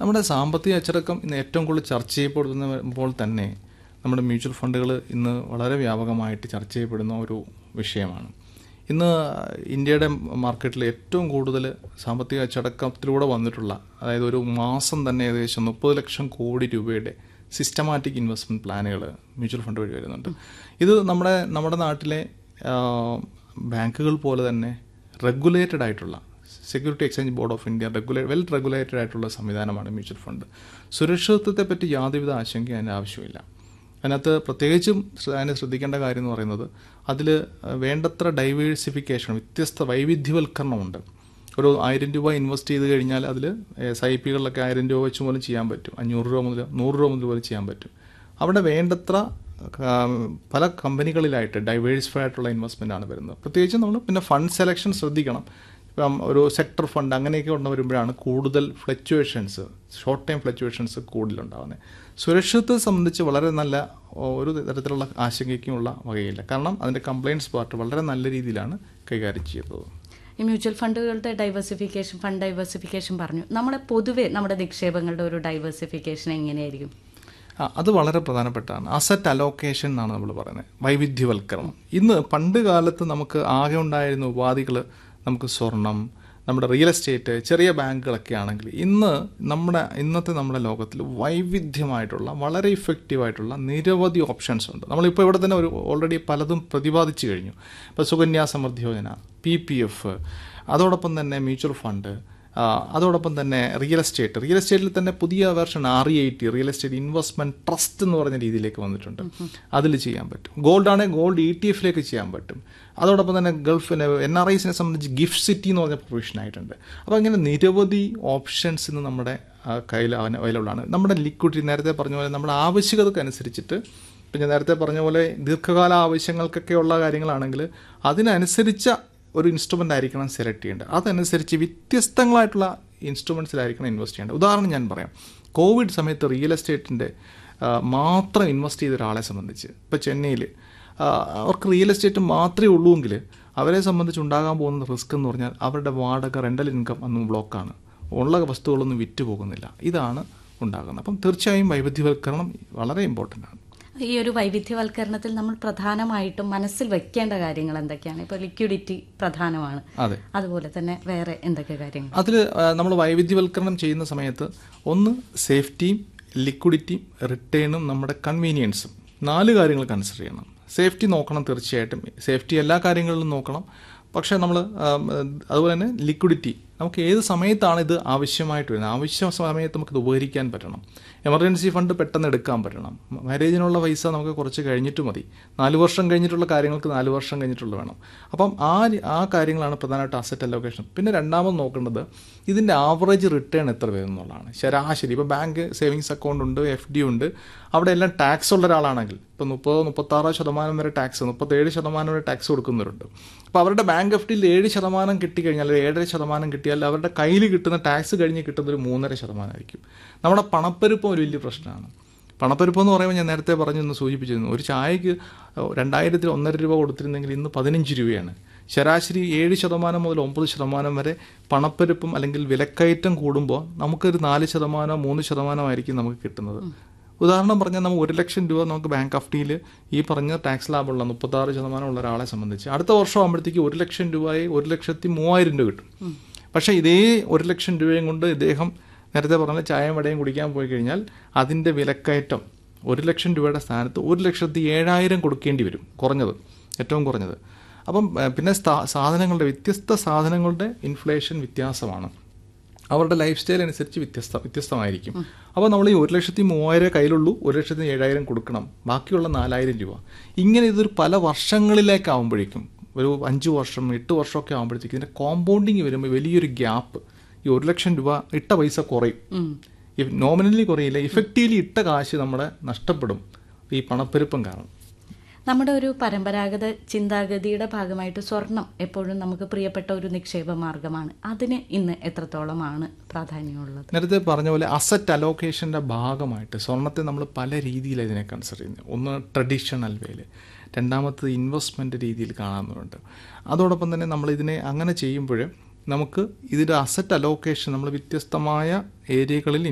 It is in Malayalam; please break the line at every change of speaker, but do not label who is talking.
നമ്മുടെ സാമ്പത്തിക അച്ചടക്കം ഇന്ന് ഏറ്റവും കൂടുതൽ ചർച്ച ചെയ്യപ്പെടുന്നപ്പോൾ തന്നെ നമ്മുടെ മ്യൂച്വൽ ഫണ്ടുകൾ ഇന്ന് വളരെ വ്യാപകമായിട്ട് ചർച്ച ചെയ്യപ്പെടുന്ന ഒരു വിഷയമാണ് ഇന്ന് ഇന്ത്യയുടെ മാർക്കറ്റിൽ ഏറ്റവും കൂടുതൽ സാമ്പത്തിക അച്ചടക്കത്തിലൂടെ വന്നിട്ടുള്ള അതായത് ഒരു മാസം തന്നെ ഏകദേശം മുപ്പത് ലക്ഷം കോടി രൂപയുടെ സിസ്റ്റമാറ്റിക് ഇൻവെസ്റ്റ്മെൻറ്റ് പ്ലാനുകൾ മ്യൂച്വൽ ഫണ്ട് വഴി വരുന്നുണ്ട് ഇത് നമ്മുടെ നമ്മുടെ നാട്ടിലെ ആ, ബാങ്കുകൾ പോലെ തന്നെ റെഗുലേറ്റഡ് ആയിട്ടുള്ള security exchange board of India റെഗുലേ വെൽ റെഗുലേറ്റഡ് ആയിട്ടുള്ള സംവിധാനമാണ് മ്യൂച്വൽ ഫണ്ട് സുരക്ഷിതത്വത്തെ പറ്റി യാതൊരുവിധ ആശങ്കയും അതിന് ആവശ്യമില്ല അതിനകത്ത് പ്രത്യേകിച്ചും ശ്ര- അതിന് ശ്രദ്ധിക്കേണ്ട കാര്യം എന്ന് പറയുന്നത് അതിൽ വേണ്ടത്ര ഡൈവേഴ്സിഫിക്കേഷൻ വ്യത്യസ്ത വൈവിധ്യവൽക്കരണമുണ്ട് ഒരു ആയിരം രൂപ ഇൻവെസ്റ്റ് ചെയ്ത് കഴിഞ്ഞാൽ അതിൽ എസ് ഐ പികളിലൊക്കെ ആയിരം രൂപ വെച്ച് പോലും ചെയ്യാൻ പറ്റും അഞ്ഞൂറ് രൂപ മുതൽ നൂറ് രൂപ മുതൽ പോലും ചെയ്യാൻ പറ്റും അവിടെ വേണ്ടത്ര ആ, പല കമ്പനികളിലായിട്ട് ഡൈവേഴ്സിഫൈ ആയിട്ടുള്ള ഇൻവെസ്റ്റ്മെൻ്റ് ആണ് വരുന്നത് പ്രത്യേകിച്ച് നമ്മൾ പിന്നെ ഫണ്ട് സെലക്ഷൻ ശ്രദ്ധിക്കണം ഇപ്പം ഒരു സെക്ടർ ഫണ്ട് അങ്ങനെയൊക്കെ കൊണ്ട് വരുമ്പോഴാണ് കൂടുതൽ ഫ്ലക്ച്വേഷൻസ് ഷോർട്ട് ടൈം ഫ്ലക്ച്വേഷൻസ് കൂടുതലുണ്ടാകുന്നത് സുരക്ഷിതത്തെ സംബന്ധിച്ച് വളരെ നല്ല ഒരു തരത്തിലുള്ള ആശങ്കയ്ക്കുമുള്ള വകയില്ല കാരണം അതിൻ്റെ കംപ്ലയിൻസ് പാർട്ട് വളരെ നല്ല രീതിയിലാണ് കൈകാര്യം ചെയ്തത്
ഈ മ്യൂച്വൽ ഫണ്ടുകളുടെ ഡൈവേഴ്സിഫിക്കേഷൻ ഫണ്ട് ഡൈവേഴ്സിഫിക്കേഷൻ പറഞ്ഞു നമ്മുടെ പൊതുവെ നമ്മുടെ നിക്ഷേപങ്ങളുടെ ഒരു ഡൈവേഴ്സിഫിക്കേഷൻ എങ്ങനെയായിരിക്കും
ആ, അത് വളരെ പ്രധാനപ്പെട്ടാണ് അസറ്റ് അലോക്കേഷൻ എന്നാണ് നമ്മൾ പറയുന്നത് വൈവിധ്യവൽക്കരണം ഇന്ന് പണ്ട് കാലത്ത് നമുക്ക് ആകെ ഉണ്ടായിരുന്ന ഉപാധികൾ നമുക്ക് സ്വർണം നമ്മുടെ റിയൽ എസ്റ്റേറ്റ് ചെറിയ ബാങ്കുകളൊക്കെ ആണെങ്കിൽ ഇന്ന് നമ്മുടെ ഇന്നത്തെ നമ്മുടെ ലോകത്തിൽ വൈവിധ്യമായിട്ടുള്ള വളരെ ഇഫക്റ്റീവായിട്ടുള്ള നിരവധി ഓപ്ഷൻസ് ഉണ്ട് നമ്മളിപ്പോൾ ഇവിടെ തന്നെ ഒരു ഓൾറെഡി പലതും പ്രതിപാദിച്ചു കഴിഞ്ഞു ഇപ്പോൾ സുകന്യാ സമൃദ്ധി യോജന പി പി എഫ് അതോടൊപ്പം തന്നെ മ്യൂച്വൽ ഫണ്ട് ആ, അതോടൊപ്പം തന്നെ റിയൽ എസ്റ്റേറ്റ് റിയൽ എസ്റ്റേറ്റിൽ തന്നെ പുതിയ version R E I T real estate investment trust എന്ന് പറഞ്ഞ രീതിയിലേക്ക് വന്നിട്ടുണ്ട് അതിൽ ചെയ്യാൻ പറ്റും ഗോൾഡ് ആണെങ്കിൽ ഗോൾഡ് ഇ ടി എഫിലേക്ക് ചെയ്യാൻ പറ്റും അതോടൊപ്പം തന്നെ ഗൾഫിന് എൻ ആർ ഐസിനെ സംബന്ധിച്ച് ഗിഫ്റ്റ് സിറ്റി എന്ന് പറഞ്ഞ പ്രൊവിഷൻ ആയിട്ടുണ്ട് അപ്പോൾ ഇങ്ങനെ നിരവധി ഓപ്ഷൻസ് ഇന്ന് നമ്മുടെ ആ, കയ്യിൽ അവൈലബിൾ ആണ് നമ്മുടെ ലിക്വിഡിറ്റി നേരത്തെ പറഞ്ഞ പോലെ നമ്മുടെ ആവശ്യകതക്ക് അനുസരിച്ചിട്ട് ഇപ്പം ഞാൻ നേരത്തെ പറഞ്ഞ പോലെ ദീർഘകാല ആവശ്യങ്ങൾക്കൊക്കെ ഉള്ള കാര്യങ്ങളാണെങ്കിൽ അതിനനുസരിച്ച ഒരു ഇൻസ്ട്രുമെൻ്റ് ആയിരിക്കണം സെലക്ട് ചെയ്യേണ്ടത് അതനുസരിച്ച് വ്യത്യസ്തങ്ങളായിട്ടുള്ള ഇൻസ്ട്രുമെൻസിലായിരിക്കണം ഇൻവെസ്റ്റ് ചെയ്യേണ്ടത് ഉദാഹരണം ഞാൻ പറയാം കോവിഡ് സമയത്ത് റിയൽ എസ്റ്റേറ്റിൻ്റെ മാത്രം ഇൻവെസ്റ്റ് ചെയ്ത ഒരാളെ സംബന്ധിച്ച് ഇപ്പോൾ ചെന്നൈയിൽ അവർക്ക് റിയൽ എസ്റ്റേറ്റ് മാത്രമേ ഉള്ളൂവെങ്കിൽ അവരെ സംബന്ധിച്ച് ഉണ്ടാകാൻ പോകുന്ന റിസ്ക് എന്ന് പറഞ്ഞാൽ അവരുടെ വാടക റെൻ്റൽ ഇൻകം അന്നും ബ്ലോക്കാണ് ഉള്ള വസ്തുക്കളൊന്നും വിറ്റ് പോകുന്നില്ല ഇതാണ് ഉണ്ടാകുന്നത് അപ്പം തീർച്ചയായും വൈവിധ്യവൽക്കരണം വളരെ ഇമ്പോർട്ടൻ്റ് ആണ്
ഈ ഒരു വൈവിധ്യവൽക്കരണത്തിൽ നമ്മൾ പ്രധാനമായിട്ടും മനസ്സിൽ വെക്കേണ്ട കാര്യങ്ങൾ എന്തൊക്കെയാണ് ഇപ്പോൾ ലിക്വിഡിറ്റി പ്രധാനമാണ്
അതെ
അതുപോലെ തന്നെ വേറെ എന്തൊക്കെ കാര്യങ്ങൾ
അതിൽ നമ്മൾ വൈവിധ്യവൽക്കരണം ചെയ്യുന്ന സമയത്ത് ഒന്ന് സേഫ്റ്റിയും ലിക്വിഡിറ്റിയും റിട്ടേണും നമ്മുടെ കൺവീനിയൻസും നാല് കാര്യങ്ങൾ കൺസിഡർ ചെയ്യണം സേഫ്റ്റി നോക്കണം തീർച്ചയായിട്ടും സേഫ്റ്റി എല്ലാ കാര്യങ്ങളിലും നോക്കണം പക്ഷേ നമ്മൾ അതുപോലെ തന്നെ ലിക്വിഡിറ്റി നമുക്ക് ഏത് സമയത്താണ് ഇത് ആവശ്യമായിട്ട് വരുന്നത് ആവശ്യ സമയത്ത് നമുക്കിത് ഉപകരിക്കാൻ പറ്റണം എമർജൻസി ഫണ്ട് പെട്ടെന്ന് എടുക്കാൻ പറ്റണം മാരേജിനുള്ള പൈസ നമുക്ക് കുറച്ച് കഴിഞ്ഞിട്ട് മതി നാല് വർഷം കഴിഞ്ഞിട്ടുള്ള കാര്യങ്ങൾക്ക് നാല് വർഷം കഴിഞ്ഞിട്ടുള്ള വേണം അപ്പം ആ ആ കാര്യങ്ങളാണ് പ്രധാനമായിട്ട് അസറ്റ് അലോക്കേഷൻ പിന്നെ രണ്ടാമത് നോക്കേണ്ടത് ഇതിൻ്റെ ആവറേജ് റിട്ടേൺ എത്ര വരും എന്നുള്ളതാണ് ശരാശരി ഇപ്പോൾ ബാങ്ക് സേവിങ്സ് അക്കൗണ്ട് ഉണ്ട് എഫ് ഡി ഉണ്ട് അവിടെ എല്ലാം ടാക്സ് ഉള്ള ഒരാളാണെങ്കിൽ ഇപ്പോൾ മുപ്പത് മുപ്പത്താറ് ശതമാനം വരെ ടാക്സ് മുപ്പത്തേഴ് ശതമാനം വരെ ടാക്സ് കൊടുക്കുന്നവരുണ്ട് അപ്പോൾ അവരുടെ ബാങ്ക് എഫ് ഡിയിൽ ഏഴ് ശതമാനം കിട്ടിക്കഴിഞ്ഞാൽ അല്ലെങ്കിൽ ഏഴര ശതമാനം കിട്ടിയാൽ അവരുടെ കയ്യിൽ കിട്ടുന്ന ടാക്സ് കഴിഞ്ഞ് കിട്ടുന്നത് ഒരു മൂന്നര ശതമാനമായിരിക്കും നമ്മുടെ പണപ്പെരുപ്പം ഒരു വലിയ പ്രശ്നമാണ് പണപ്പെരുപ്പം എന്ന് പറയുമ്പോൾ ഞാൻ നേരത്തെ പറഞ്ഞൊന്ന് സൂചിപ്പിച്ചിരുന്നു ഒരു ചായക്ക് രണ്ടായിരത്തിൽ ഒന്നര രൂപ കൊടുത്തിരുന്നെങ്കിൽ ഇന്ന് പതിനഞ്ച് രൂപയാണ് ശരാശരി ഏഴ് ശതമാനം മുതൽ ഒമ്പത് ശതമാനം വരെ പണപ്പെരുപ്പം അല്ലെങ്കിൽ വിലക്കയറ്റം കൂടുമ്പോൾ നമുക്കൊരു നാല് ശതമാനമോ മൂന്ന് ശതമാനമായിരിക്കും നമുക്ക് കിട്ടുന്നത് ഉദാഹരണം പറഞ്ഞാൽ നമുക്ക് ഒരു ലക്ഷം രൂപ നമുക്ക് ബാങ്ക് ഓഫ് ഡിയിൽ ഈ പറഞ്ഞ ടാക്സ് ലാഭമുള്ള മുപ്പത്താറ് ശതമാനം ഉള്ള ഒരാളെ സംബന്ധിച്ച് അടുത്ത വർഷം ആകുമ്പോഴത്തേക്ക് ഒരു ലക്ഷം രൂപയെ ഒരു ലക്ഷത്തി മൂവായിരം രൂപ കിട്ടും പക്ഷേ ഇതേ ഒരു ലക്ഷം രൂപയും കൊണ്ട് ഇദ്ദേഹം നേരത്തെ പറഞ്ഞ ചായയും വടയും കുടിക്കാൻ പോയി കഴിഞ്ഞാൽ അതിൻ്റെ വിലക്കയറ്റം ഒരു ലക്ഷം രൂപയുടെ സ്ഥാനത്ത് ഒരു ലക്ഷത്തി ഏഴായിരം കൊടുക്കേണ്ടി വരും കുറഞ്ഞത് ഏറ്റവും കുറഞ്ഞത് അപ്പം ഏഹ്, പിന്നെ സ്ഥാ- സാധനങ്ങളുടെ വ്യത്യസ്ത സാധനങ്ങളുടെ ഇൻഫ്ലേഷൻ വ്യത്യാസമാണ് അവരുടെ ലൈഫ് സ്റ്റൈൽ അനുസരിച്ച് വ്യത്യസ്ത വ്യത്യസ്തമായിരിക്കും അപ്പോൾ നമ്മൾ ഈ ഒരു ലക്ഷത്തി മൂവായിരം കയ്യിലുള്ളൂ ഒരു ലക്ഷത്തി ഏഴായിരം കൊടുക്കണം ബാക്കിയുള്ള നാലായിരം രൂപ ഇങ്ങനെ ഇതൊരു പല വർഷങ്ങളിലേക്കാവുമ്പോഴേക്കും ഒരു അഞ്ച് വർഷം എട്ട് വർഷമൊക്കെ ആകുമ്പോഴത്തേക്കും ഇതിൻ്റെ കോമ്പൗണ്ടിങ് വരുമ്പോൾ വലിയൊരു ഗ്യാപ്പ് ഈ ഒരു ലക്ഷം രൂപ ഇട്ട പൈസ കുറയും നോമിനലി കുറയില്ല ഇഫക്റ്റീവ്ലി ഇട്ട കാശ് നമ്മുടെ നഷ്ടപ്പെടും ഈ പണപ്പെരുപ്പം കാരണം
നമ്മുടെ ഒരു പരമ്പരാഗത ചിന്താഗതിയുടെ ഭാഗമായിട്ട് സ്വർണം എപ്പോഴും നമുക്ക് പ്രിയപ്പെട്ട ഒരു നിക്ഷേപ മാർഗമാണ് അതിന് ഇന്ന് എത്രത്തോളമാണ് പ്രാധാന്യമുള്ളത്
നേരത്തെ പറഞ്ഞ പോലെ അസറ്റ് അലോക്കേഷൻ്റെ ഭാഗമായിട്ട് സ്വർണത്തെ നമ്മൾ പല രീതിയിലാണ് ഇതിനെ കൺസിഡർ ചെയ്യുന്നത് ഒന്ന് ട്രഡീഷണൽ വേല് രണ്ടാമത്തത് ഇൻവെസ്റ്റ്മെൻറ്റ് രീതിയിൽ കാണാവുന്നതുണ്ട് അതോടൊപ്പം തന്നെ നമ്മൾ ഇതിനെ അങ്ങനെ ചെയ്യുമ്പോൾ നമുക്ക് ഇതിൻ്റെ അസറ്റ് അലോക്കേഷൻ നമ്മൾ വ്യത്യസ്തമായ ഏരിയകളിൽ